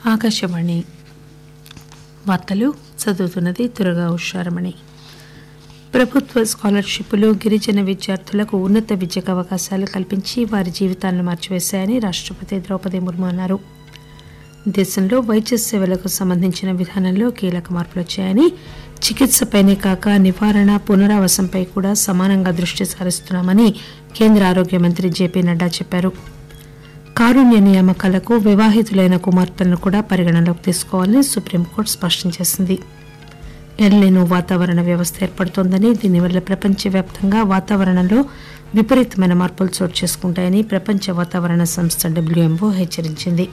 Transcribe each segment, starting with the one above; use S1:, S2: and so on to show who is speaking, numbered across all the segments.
S1: ఆకాశవాణి వార్తలు చదువుతున్నది దుర్గా ఉషారమణి ప్రభుత్వ స్కాలర్షిప్లు గిరిజన విద్యార్థులకు ఉన్నత విద్యకు అవకాశాలు కల్పించి వారి జీవితాలను మార్చివేశాయని రాష్టపతి ద్రౌపది ముర్ము అన్నారు దేశంలో వైద్య సేవలకు సంబంధించిన విధానంలో కీలక మార్పులు వచ్చాయని చికిత్సపైనే కాక నివారణ పునరావాసంపై కూడా సమానంగా దృష్టి సారిస్తున్నామని కేంద్ర ఆరోగ్య మంత్రి జేపీ నడ్డా చెప్పారు కారుణ్య నియామకాలకు వివాహితులైన కుమార్తెలను కూడా పరిగణనలోకి తీసుకోవాలని సుప్రీంకోర్టు స్పష్టం చేసింది ఎల్నినో వాతావరణ వ్యవస్థ ఏర్పడుతోందని దీనివల్ల ప్రపంచవ్యాప్తంగా వాతావరణంలో విపరీతమైన మార్పులు చోటు చేసుకుంటాయని ప్రపంచ వాతావరణ సంస్థ డబ్ల్యూఎంఓ హెచ్చరించింది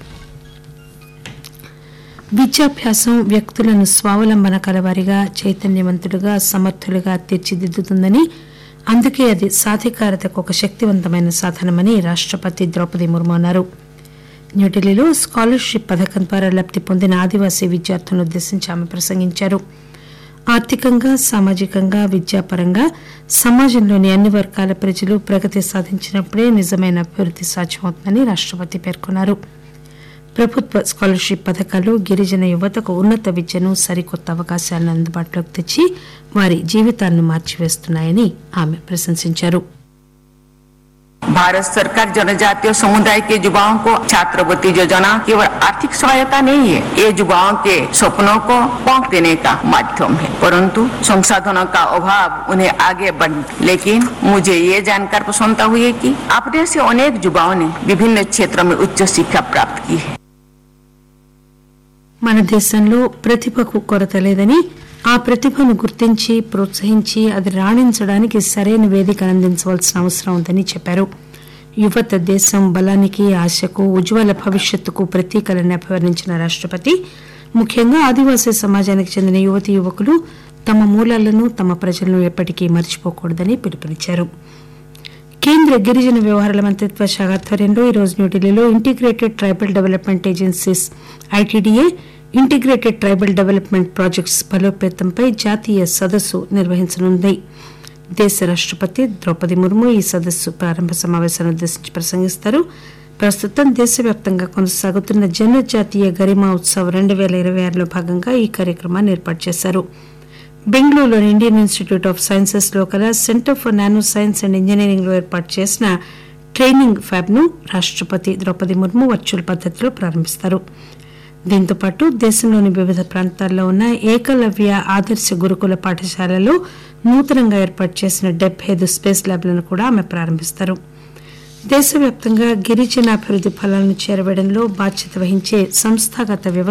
S1: విద్యాభ్యాసం వ్యక్తులను స్వావలంబన కలవారిగా చైతన్యవంతులుగా సమర్థులుగా తీర్చిదిద్దుతుందని అందుకే అది సాధికారతకు ఒక శక్తివంతమైన సాధనమని రాష్టపతి ద్రౌపది ముర్ము అన్నారు న్యూఢిల్లీలో స్కాలర్షిప్ పథకం ద్వారా లబ్ది పొందిన ఆదివాసీ విద్యార్థులను ఉద్దేశించి ఆమె ప్రసంగించారు ఆర్థికంగా సామాజికంగా విద్యాపరంగా సమాజంలోని అన్ని వర్గాల ప్రజలు ప్రగతి సాధించినప్పుడే నిజమైన అభివృద్ది సాధ్యమవుతుందని రాష్టపతి పేర్కొన్నారు ప్రభుత్వ స్కాలర్షిప్ పథకాలు గిరిజన యువతకు ఉన్నత విద్యను సరికొత్త అవకాశాలను అందుబాటులోకి తెచ్చి వారి జీవితాలను మార్చివేస్తున్నాయని ఆమె ప్రశంసించారు
S2: भारत सरकार जनजातीय समुदाय के युवाओं को छात्रवृत्ति योजना केवल आर्थिक सहायता नहीं है ये युवाओं के सपनों को पौंख देने का माध्यम है परंतु संसाधनों का अभाव उन्हें आगे बढ़ लेकिन मुझे ये जानकर प्रसन्नता हुई है कि अपने से अनेक युवाओं ने विभिन्न क्षेत्रों में उच्च शिक्षा प्राप्त की है
S1: మన దేశంలో ప్రతిభకు కొరత లేదని ఆ ప్రతిభను గుర్తించి ప్రోత్సహించి అది రాణించడానికి సరైన వేదిక అందించవలసిన అవసరం ఉందని చెప్పారు యువత దేశం బలానికి ఆశకు ఉజ్వల భవిష్యత్తుకు ప్రతీకలని అభివర్ణించిన రాష్టపతి ముఖ్యంగా ఆదివాసీ సమాజానికి చెందిన యువతి యువకులు తమ మూలాలను తమ ప్రజలను ఎప్పటికీ మర్చిపోకూడదని పిలుపునిచ్చారు కేంద్ర గిరిజన వ్యవహారాల మంత్రిత్వ శాఖ ఆధ్వర్యంలో ఈరోజు న్యూఢిల్లీలో integrated tribal development agencies ITDA integrated tribal development projects బలోపేతంపై జాతీయ సదస్సు నిర్వహించనుంది దేశ రాష్టపతి ద్రౌపది ముర్ము ఈ సదస్సు ప్రారంభ సమావేశాన్ని ఉద్దేశించి ప్రసంగిస్తారు ప్రస్తుతం దేశవ్యాప్తంగా కొనసాగుతున్న జనజాతీయ గరిమా ఉత్సవ్ రెండు పేల ఇరవై ఆరులో భాగంగా ఈ కార్యక్రమాన్ని ఏర్పాటు చేశారు బెంగళూరులోని ఇండియన్ ఇన్స్టిట్యూట్ ఆఫ్ సైన్సెస్ లో కల centre for nano science and engineering లో ఏర్పాటు చేసిన ట్రైనింగ్ ఫ్యాబ్ ను రాష్టపతి ద్రౌపది ముర్ము వర్చువల్ పద్దతిలో ప్రారంభిస్తారు దీంతో పాటు దేశంలోని వివిధ ప్రాంతాల్లో ఉన్న ఏకలవ్య ఆదర్శ గురుకుల పాఠశాలలో నూతనంగా ఏర్పాటు చేసిన డెబ్బై ఐదు స్పేస్ ల్యాబ్లను కూడా ఆమె ప్రారంభిస్తారు దేశవ్యాప్తంగా గిరిజన అభివృద్ది ఫలాలను చేరవేయడంలో బాధ్యత వహించే సంస్థాగత వ్యవస్థ